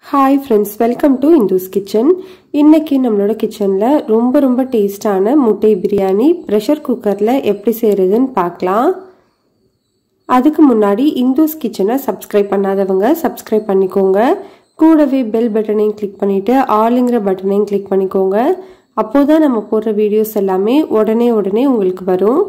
hi friends welcome to Indhu's kitchen இன்னைக்கு நம்மளோட கிச்சனில் ரொம்ப ரொம்ப டேஸ்டான முட்டை பிரியாணி ப்ரெஷர் குக்கரில் எப்படி செய்கிறதுன்னு பார்க்கலாம் அதுக்கு முன்னாடி இந்துஸ் கிச்சனை சப்ஸ்கிரைப் பண்ணாதவங்க சப்ஸ்கிரைப் பண்ணிக்கோங்க கூடவே பெல் பட்டனையும் கிளிக் பண்ணிவிட்டு ஆளுங்கிற பட்டனையும் கிளிக் பண்ணிக்கோங்க அப்போ தான் நம்ம போடுற வீடியோஸ் எல்லாமே உடனே உடனே உங்களுக்கு வரும்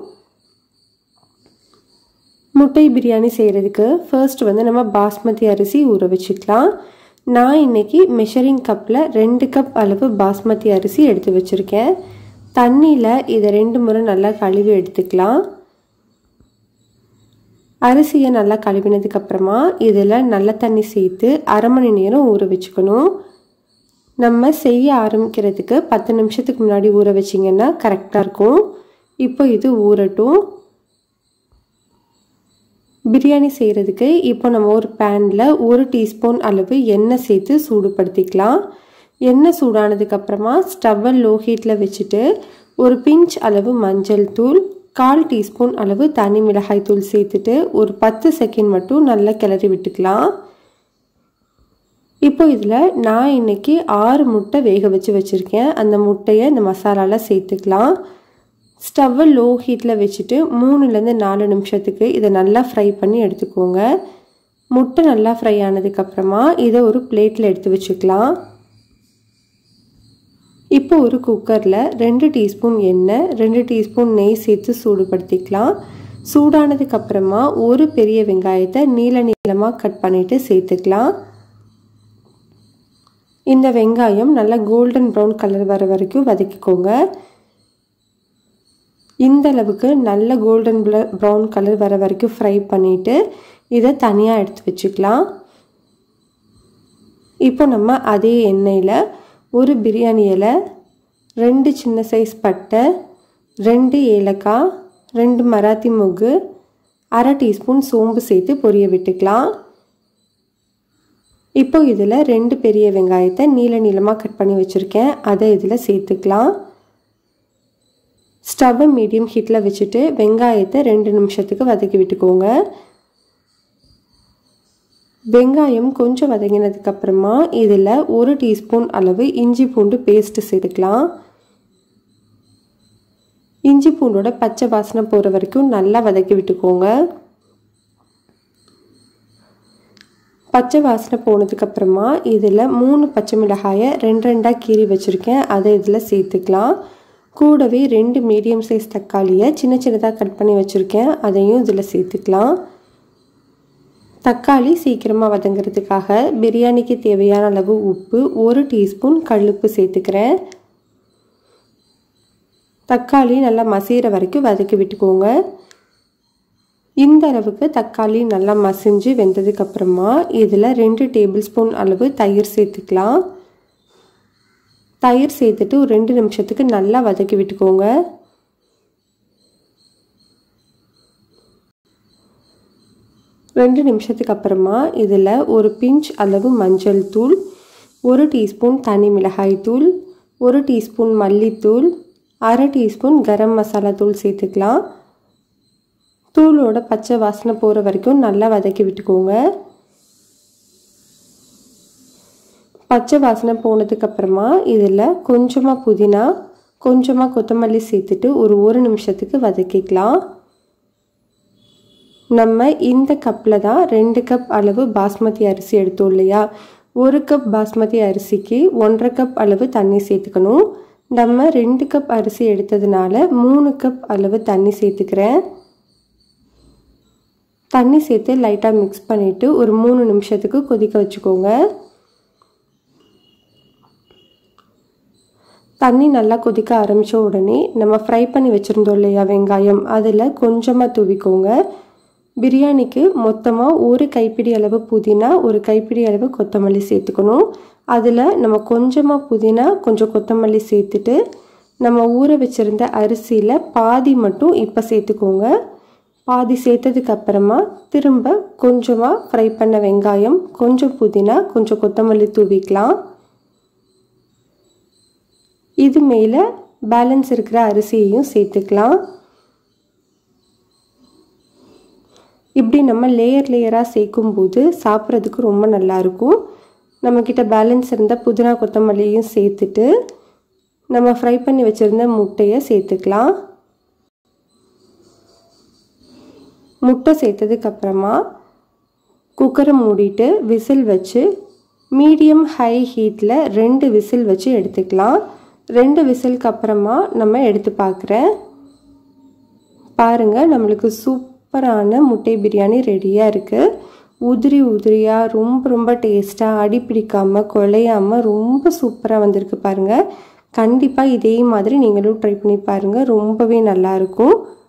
முட்டை பிரியாணி செய்கிறதுக்கு ஃபர்ஸ்ட் வந்து நம்ம பாஸ்மதி அரிசி ஊற வச்சுக்கலாம் நான் இன்னைக்கு மெஷரிங் கப்பில் ரெண்டு கப் அளவு பாஸ்மதி அரிசி எடுத்து வச்சுருக்கேன் தண்ணியில் இதை ரெண்டு முறை நல்லா கழுவி எடுத்துக்கலாம் அரிசியை நல்லா கழுவினதுக்கப்புறமா இதில் நல்ல தண்ணி சேர்த்து அரை மணி நேரம் ஊற வச்சுக்கணும் நம்ம செய்ய ஆரம்பிக்கிறதுக்கு பத்து நிமிஷத்துக்கு முன்னாடி ஊற வச்சிங்கன்னா கரெக்டாக இருக்கும் இப்போ இது ஊறட்டும் பிரியாணி செய்கிறதுக்கு இப்போ நம்ம ஒரு பேனில் ஒரு டீஸ்பூன் அளவு எண்ணெய் சேர்த்து சூடுபடுத்திக்கலாம் எண்ணெய் சூடானதுக்கப்புறமா ஸ்டவ்வை லோ ஹீட்டில் வச்சுட்டு ஒரு பிஞ்ச் அளவு மஞ்சள் தூள் கால் டீஸ்பூன் அளவு தனி மிளகாய் தூள் சேர்த்துட்டு ஒரு பத்து செகண்ட் மட்டும் நல்லா கிளறி விட்டுக்கலாம் இப்போ இதில் நான் இன்னைக்கு ஆறு முட்டை வேக வச்சு வச்சுருக்கேன் அந்த முட்டையை இந்த மசாலாவில் சேர்த்துக்கலாம் ஸ்டவ்வை லோ ஹீட்டில் வச்சுட்டு மூணுலேருந்து நாலு நிமிஷத்துக்கு இதை நல்லா ஃப்ரை பண்ணி எடுத்துக்கோங்க முட்டை நல்லா ஃப்ரை ஆனதுக்கப்புறமா இதை ஒரு பிளேட்டில் எடுத்து வச்சுக்கலாம் இப்போ ஒரு குக்கரில் ரெண்டு டீஸ்பூன் எண்ணெய் ரெண்டு டீஸ்பூன் நெய் சேர்த்து சூடுபடுத்திக்கலாம் சூடானதுக்கப்புறமா ஒரு பெரிய வெங்காயத்தை நீல நீளமாக கட் பண்ணிவிட்டு சேர்த்துக்கலாம் இந்த வெங்காயம் நல்லா கோல்டன் ப்ரௌன் கலர் வர வரைக்கும் வதக்கிக்கோங்க இந்த அளவுக்கு நல்ல கோல்டன் ப்ரௌன் கலர் வர வரைக்கும் ஃப்ரை பண்ணிவிட்டு இதை தனியாக எடுத்து வச்சுக்கலாம் இப்போ நம்ம அதே எண்ணெயில் ஒரு பிரியாணி இலை ரெண்டு சின்ன சைஸ் பட்டை ரெண்டு ஏலக்காய் ரெண்டு மராத்தி முகு அரை டீஸ்பூன் சோம்பு சேர்த்து பொரிய விட்டுக்கலாம் இப்போ இதில் ரெண்டு பெரிய வெங்காயத்தை நீள நீளமாக கட் பண்ணி வச்சுருக்கேன் அதை இதில் சேர்த்துக்கலாம் ஸ்டவ்வை மீடியம் ஹீட்டில் வச்சுட்டு வெங்காயத்தை ரெண்டு நிமிஷத்துக்கு வதக்கி விட்டுக்கோங்க வெங்காயம் கொஞ்சம் வதங்கினதுக்கப்புறமா இதில் ஒரு டீஸ்பூன் அளவு இஞ்சி பூண்டு பேஸ்ட்டு சேர்த்துக்கலாம் இஞ்சி பூண்டோட பச்சை வாசனை போகிற வரைக்கும் நல்லா வதக்கி விட்டுக்கோங்க பச்சை வாசனை போனதுக்கப்புறமா இதில் மூணு பச்சை மிளகாயை ரெண்டு ரெண்டாக கீறி வச்சுருக்கேன் அதை இதில் சேர்த்துக்கலாம் கூடவே ரெண்டு மீடியம் சைஸ் தக்காளியை சின்ன சின்னதாக கட் பண்ணி வச்சுருக்கேன் அதையும் இதில் சேர்த்துக்கலாம் தக்காளி சீக்கிரமாக வதங்கிறதுக்காக பிரியாணிக்கு தேவையான அளவு உப்பு ஒரு டீஸ்பூன் கல்லுப்பு சேர்த்துக்கிறேன் தக்காளி நல்லா மசிகிற வரைக்கும் வதக்கி விட்டுக்கோங்க இந்த அளவுக்கு தக்காளி நல்லா மசிஞ்சு வெந்ததுக்கப்புறமா இதில் ரெண்டு டேபிள் ஸ்பூன் அளவு தயிர் சேர்த்துக்கலாம் தயிர் சேர்த்துட்டு ஒரு ரெண்டு நிமிஷத்துக்கு நல்லா வதக்கி விட்டுக்கோங்க ரெண்டு நிமிஷத்துக்கு அப்புறமா இதில் ஒரு பிஞ்ச் அளவு மஞ்சள் தூள் ஒரு டீஸ்பூன் தனி மிளகாய் தூள் ஒரு டீஸ்பூன் மல்லித்தூள் அரை டீஸ்பூன் கரம் மசாலா தூள் சேர்த்துக்கலாம் தூளோட பச்சை வாசனை போகிற வரைக்கும் நல்லா வதக்கி விட்டுக்கோங்க பச்சை வாசனை போனதுக்கப்புறமா இதில் கொஞ்சமாக புதினா கொஞ்சமாக கொத்தமல்லி சேர்த்துட்டு ஒரு ஒரு நிமிஷத்துக்கு வதக்கிக்கலாம் நம்ம இந்த கப்பில் தான் ரெண்டு கப் அளவு பாஸ்மதி அரிசி எடுத்தோம் இல்லையா ஒரு கப் பாஸ்மதி அரிசிக்கு ஒன்றரை கப் அளவு தண்ணி சேர்த்துக்கணும் நம்ம ரெண்டு கப் அரிசி எடுத்ததுனால மூணு கப் அளவு தண்ணி சேர்த்துக்கிறேன் தண்ணி சேர்த்து லைட்டாக மிக்ஸ் பண்ணிவிட்டு ஒரு மூணு நிமிஷத்துக்கு கொதிக்க வச்சுக்கோங்க தண்ணி நல்லா கொதிக்க ஆரம்பித்த உடனே நம்ம ஃப்ரை பண்ணி வச்சுருந்தோம் இல்லையா வெங்காயம் அதில் கொஞ்சமாக தூவிக்கோங்க பிரியாணிக்கு மொத்தமாக ஒரு கைப்பிடி அளவு புதினா ஒரு கைப்பிடி அளவு கொத்தமல்லி சேர்த்துக்கணும் அதில் நம்ம கொஞ்சமாக புதினா கொஞ்சம் கொத்தமல்லி சேர்த்துட்டு நம்ம ஊற வச்சுருந்த அரிசியில் பாதி மட்டும் இப்போ சேர்த்துக்கோங்க பாதி சேர்த்ததுக்கு அப்புறமா திரும்ப கொஞ்சமாக ஃப்ரை பண்ண வெங்காயம் கொஞ்சம் புதினா கொஞ்சம் கொத்தமல்லி தூவிக்கலாம் இது மேலே பேலன்ஸ் இருக்கிற அரிசியையும் சேர்த்துக்கலாம் இப்படி நம்ம லேயர் லேயராக சேர்க்கும்போது சாப்பிட்றதுக்கு ரொம்ப நல்லாயிருக்கும் நம்மக்கிட்ட பேலன்ஸ் இருந்த புதினா கொத்தமல்லியும் சேர்த்துட்டு நம்ம ஃப்ரை பண்ணி வச்சுருந்த முட்டையை சேர்த்துக்கலாம் முட்டை சேர்த்ததுக்கப்புறமா குக்கரை மூடிட்டு விசில் வச்சு மீடியம் ஹை ஹீட்டில் ரெண்டு விசில் வச்சு எடுத்துக்கலாம் ரெண்டு விசிலுக்கு அப்புறமா நம்ம எடுத்து பார்க்குறேன் பாருங்கள் நம்மளுக்கு சூப்பரான முட்டை பிரியாணி ரெடியாக இருக்குது உதிரி உதிரியாக ரொம்ப ரொம்ப டேஸ்ட்டாக அடி பிடிக்காமல் குழையாமல் ரொம்ப சூப்பராக வந்திருக்கு பாருங்கள் கண்டிப்பாக இதே மாதிரி நீங்களும் ட்ரை பண்ணி பாருங்கள் ரொம்பவே நல்லாயிருக்கும்